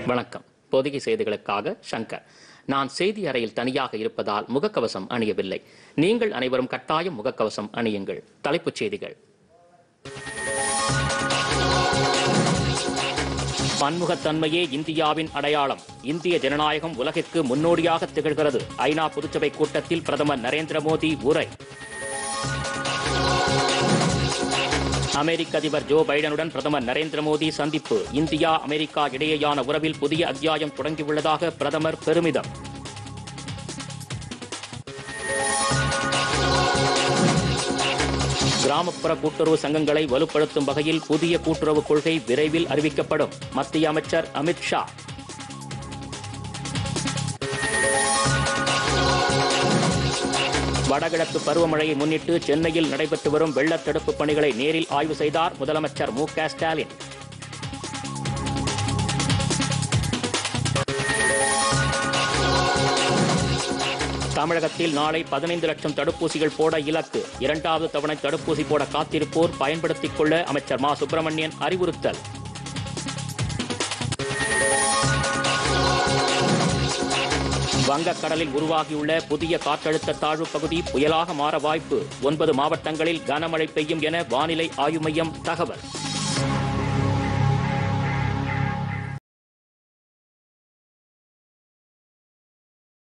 வணக்கம் பொதிகை செய்திகளுக்காக சங்கர் நான் செய்தி அறையில் தனியாக இருப்பதால் முகக்கவசம் அணியவில்லை நீங்கள் அனைவரும் கட்டாயம் முகக்கவசம் அணியுங்கள் தலைப்புச் செய்திகள் பன்முகத்தன்மையே இந்தியாவின் அடையாளம் இந்திய ஜனநாயகம் உலகிற்கு முன்னோடியாக திகழ்கிறது ஐநா பொதுச்சபை கூட்டத்தில் பிரதமர் நரேந்திர மோடி உரை அமெரிக்க அதிபர் ஜோ பைடனுடன் பிரதமர் நரேந்திர மோடி சந்திப்பு இந்தியா அமெரிக்கா இடையேயான உறவில் புதிய அத்தியாயம் தொடங்கியுள்ளதாக பிரதமர் பெருமிதம் கிராமப்புற கூட்டுறவு சங்கங்களை வலுப்படுத்தும் வகையில் புதிய கூட்டுறவு கொள்கை விரைவில் அறிவிக்கப்படும் மத்திய அமைச்சர் அமித் ஷா வடகிழக்கு பருவமழையை முன்னிட்டு சென்னையில் நடைபெற்று வரும் வெள்ளத் தடுப்பு பணிகளை நேரில் ஆய்வு செய்தார் முதலமைச்சர் மு க ஸ்டாலின் தமிழகத்தில் நாளை பதினைந்து லட்சம் தடுப்பூசிகள் போட இலக்கு இரண்டாவது தவணை தடுப்பூசி போட காத்திருப்போர் பயன்படுத்திக் கொள்ள அமைச்சர் மா சுப்பிரமணியன் அறிவுறுத்தல் வங்கக்கடலில் உருவாகியுள்ள புதிய காற்றழுத்த தாழ்வு பகுதி புயலாக மாற வாய்ப்பு ஒன்பது மாவட்டங்களில் கனமழை பெய்யும் என வானிலை ஆய்வு மையம் தகவல்